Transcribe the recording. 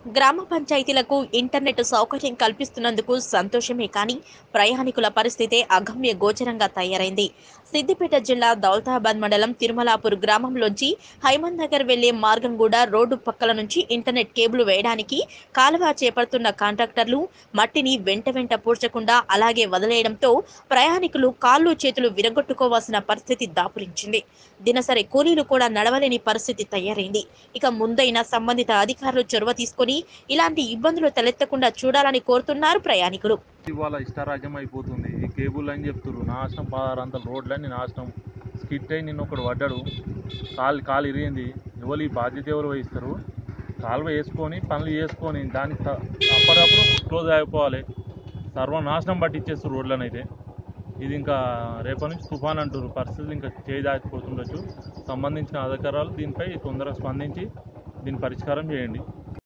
గ్రామ పంచాయతీలకు ఇంటర్నెట్ సౌకర్యం కల్పిస్తున్నందుకు సంతోషమే కానీ ప్రయాణికుల పరిస్థితే అగమ్య గోచరంగా తయారైంది సిద్దిపేట జిల్లా దౌలతాబాద్ మండలం తిరుమలాపూర్ గ్రామంలోంచి హైమన్ నగర్ వెళ్లే మార్గం కూడా రోడ్డు పక్కల నుంచి ఇంటర్నెట్ కేబుల్ వేయడానికి కాలువ చేపడుతున్న కాంట్రాక్టర్లు మట్టిని వెంట వెంట పూడ్చకుండా అలాగే వదిలేయడంతో ప్రయాణికులు కాళ్ళు చేతులు విరగొట్టుకోవాల్సిన పరిస్థితి దాపురించింది దినసరి కూలీలు కూడా నడవలేని పరిస్థితి తయారైంది ఇక ముందైన సంబంధిత అధికారులు చొరవ తీసుకొని ఇలాంటి ఇబ్బందులు తలెత్తకుండా చూడాలని కోరుతున్నారు ప్రయాణికులు ఇవాళ ఇష్టారాజ్యం అయిపోతుంది ఈ కేబుల్ అని చెప్తున్నారు నాశనం పదహారు అంతల రోడ్లన్నీ నాశనం స్కిట్ అయి నిన్న ఒకడు పడ్డాడు కాలు కాలు ఇరిగింది ఎవరు ఈ బాధ్యత ఎవరు వహిస్తారు కాలువ వేసుకొని పనులు చేసుకొని దానికి త- అప్పటికప్పుడు క్లోజ్ అయిపోవాలి సర్వనాశనం పట్టించేస్తారు రోడ్లను అయితే ఇది ఇంకా రేపటి నుంచి తుఫాన్ అంటారు పరిస్థితులు ఇంకా చేయి దాచిపోతుండొచ్చు సంబంధించిన అధికారులు దీనిపై తొందరగా స్పందించి దీని పరిష్కారం చేయండి